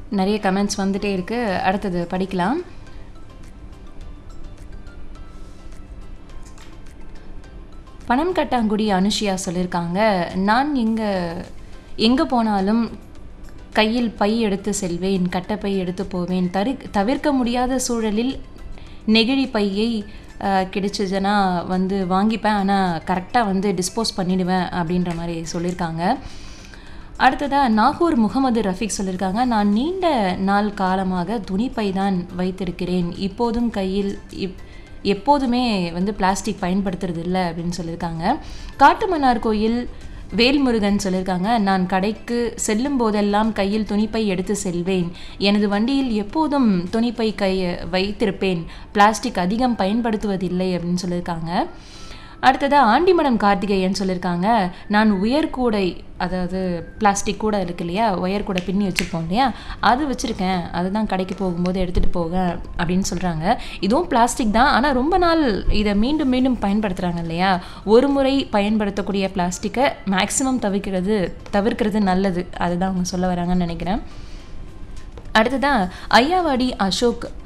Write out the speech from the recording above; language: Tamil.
நிறைய கமெண்ட்ஸ் வந்துட்டே இருக்கு அடுத்தது படிக்கலாம் பணம் கட்டாங்குடி அனுஷியா சொல்லியிருக்காங்க நான் எங்கே எங்கே போனாலும் கையில் பை எடுத்து செல்வேன் கட்டப்பை எடுத்து போவேன் தரு தவிர்க்க முடியாத சூழலில் நெகிழி பையை அஹ், கிடைச்சதுன்னா வந்து வாங்கிப்பேன் ஆனால் கரெக்டாக வந்து டிஸ்போஸ் பண்ணிடுவேன் அப்படின்ற மாதிரி சொல்லியிருக்காங்க அடுத்ததாக நாகூர் முகமது ரஃபீக் சொல்லியிருக்காங்க நான் நீண்ட நாள் காலமாக துணிப்பை தான் வைத்திருக்கிறேன் இப்போதும் கையில் இப் எப்போதுமே வந்து பிளாஸ்டிக் பயன்படுத்துறது இல்லை அப்படின்னு சொல்லியிருக்காங்க காட்டுமன்னார் கோயில் வேல்முருகன் சொல்லியிருக்காங்க நான் கடைக்கு செல்லும் போதெல்லாம் கையில் துணிப்பை எடுத்து செல்வேன் எனது வண்டியில் எப்போதும் துணிப்பை கை வைத்திருப்பேன் பிளாஸ்டிக் அதிகம் பயன்படுத்துவதில்லை அப்படின்னு சொல்லியிருக்காங்க அடுத்ததாக ஆண்டிமடம் கார்த்திகேயன் சொல்லியிருக்காங்க நான் உயர்கூடை அதாவது பிளாஸ்டிக் கூட இருக்கு இல்லையா உயர்கூடை பின்னி வச்சுருப்போம் இல்லையா அது வச்சுருக்கேன் அதுதான் கடைக்கு போகும்போது எடுத்துகிட்டு போக அப்படின்னு சொல்கிறாங்க இதுவும் பிளாஸ்டிக் தான் ஆனால் ரொம்ப நாள் இதை மீண்டும் மீண்டும் பயன்படுத்துகிறாங்க இல்லையா ஒரு முறை பயன்படுத்தக்கூடிய பிளாஸ்டிக்கை மேக்ஸிமம் தவிர்க்கிறது தவிர்க்கிறது நல்லது அதுதான் அவங்க சொல்ல வராங்கன்னு நினைக்கிறேன் அடுத்ததா ஐயாவாடி அசோக்